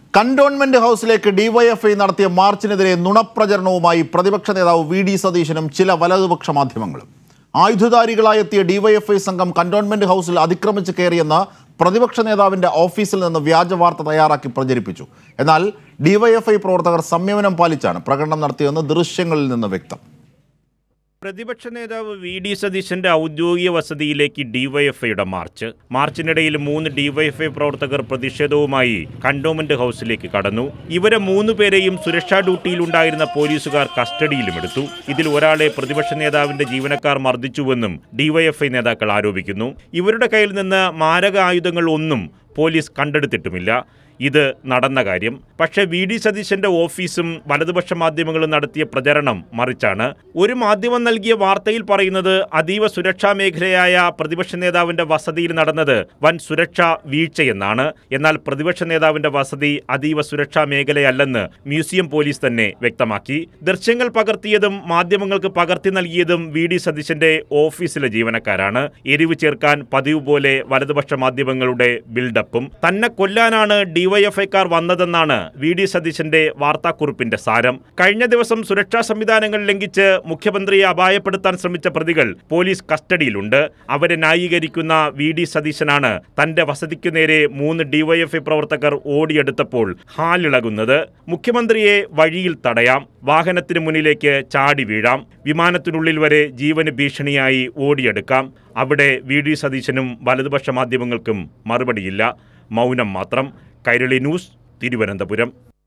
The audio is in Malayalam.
കന്റോൺമെന്റ് ഹൗസിലേക്ക് ഡിവൈഎഫ്ഐ നടത്തിയ മാർച്ചിനെതിരെ നുണപ്രചരണവുമായി പ്രതിപക്ഷ നേതാവ് വി ഡി സതീശനും ചില വലതുപക്ഷ മാധ്യമങ്ങളും ആയുധധാരികളായി എത്തിയ ഡിവൈഎഫ്ഐ സംഘം കന്റോൺമെന്റ് ഹൗസിൽ അതിക്രമിച്ച് കയറിയെന്ന് പ്രതിപക്ഷ നേതാവിന്റെ ഓഫീസിൽ നിന്ന് വ്യാജ വാർത്ത തയ്യാറാക്കി പ്രചരിപ്പിച്ചു എന്നാൽ ഡിവൈഎഫ്ഐ പ്രവർത്തകർ സംയമനം പാലിച്ചാണ് പ്രകടനം നടത്തിയതെന്ന് ദൃശ്യങ്ങളിൽ നിന്ന് വ്യക്തം പ്രതിപക്ഷ നേതാവ് വി ഡി സതീശന്റെ ഔദ്യോഗിക വസതിയിലേക്ക് ഡിവൈഎഫ്ഐയുടെ മാർച്ച് മാർച്ചിനിടയിൽ മൂന്ന് ഡിവൈഎഫ്ഐ പ്രവർത്തകർ പ്രതിഷേധവുമായി കണ്ടോൺമെന്റ് ഹൗസിലേക്ക് കടന്നു ഇവരെ മൂന്ന് പേരെയും സുരക്ഷാ ഡ്യൂട്ടിയിലുണ്ടായിരുന്ന പോലീസുകാർ കസ്റ്റഡിയിലുമെടുത്തു ഇതിൽ ഒരാളെ പ്രതിപക്ഷ നേതാവിന്റെ ജീവനക്കാർ മർദ്ദിച്ചുവെന്നും ഡിവൈഎഫ്ഐ നേതാക്കൾ ആരോപിക്കുന്നു ഇവരുടെ കയ്യിൽ നിന്ന് മാരക ആയുധങ്ങൾ ഒന്നും പോലീസ് കണ്ടെടുത്തിട്ടുമില്ല ഇത് നടന്ന കാര്യം പക്ഷേ വി ഡി സതീശന്റെ ഓഫീസും വലതുപക്ഷ മാധ്യമങ്ങളും നടത്തിയ പ്രചരണം മറിച്ചാണ് ഒരു മാധ്യമം നൽകിയ വാർത്തയിൽ പറയുന്നത് അതീവ സുരക്ഷാ മേഖലയായ പ്രതിപക്ഷ നേതാവിന്റെ വസതിയിൽ നടന്നത് വൻ സുരക്ഷാ വീഴ്ചയെന്നാണ് എന്നാൽ പ്രതിപക്ഷ നേതാവിന്റെ വസതി അതീവ സുരക്ഷാ മേഖലയല്ലെന്ന് മ്യൂസിയം പോലീസ് തന്നെ വ്യക്തമാക്കി ദൃശ്യങ്ങൾ പകർത്തിയതും മാധ്യമങ്ങൾക്ക് പകർത്തി നൽകിയതും വി ഡി സതീശന്റെ ഓഫീസിലെ ജീവനക്കാരാണ് എരിവ് ചേർക്കാൻ പതിവ് പോലെ വലതുപക്ഷ മാധ്യമങ്ങളുടെ ബിൽഡപ്പും തന്നെ കൊല്ലാനാണ് ഡിവൈഎഫ്ഐക്കാർ വന്നതെന്നാണ് വി ഡി സതീശന്റെ വാർത്താക്കുറിപ്പിന്റെ സാരം കഴിഞ്ഞ ദിവസം സുരക്ഷാ സംവിധാനങ്ങൾ ലംഘിച്ച് മുഖ്യമന്ത്രിയെ അപായപ്പെടുത്താൻ ശ്രമിച്ച പ്രതികൾ പോലീസ് കസ്റ്റഡിയിലുണ്ട് അവരെ ന്യായീകരിക്കുന്ന വി ഡി സതീശനാണ് തന്റെ വസതിക്കു നേരെ മൂന്ന് ഡിവൈഎഫ്ഐ പ്രവർത്തകർ ഓടിയെടുത്തപ്പോൾ ഹാലിളകുന്നത് മുഖ്യമന്ത്രിയെ വഴിയിൽ തടയാം വാഹനത്തിന് മുന്നിലേക്ക് ചാടി വീഴാം വിമാനത്തിനുള്ളിൽ വരെ ജീവന് ഭീഷണിയായി ഓടിയെടുക്കാം അവിടെ വി ഡി സതീശനും വലതുപക്ഷ മാധ്യമങ്ങൾക്കും മറുപടിയില്ല മൗനം മാത്രം കൈരളി ന്യൂസ് തിരുവനന്തപുരം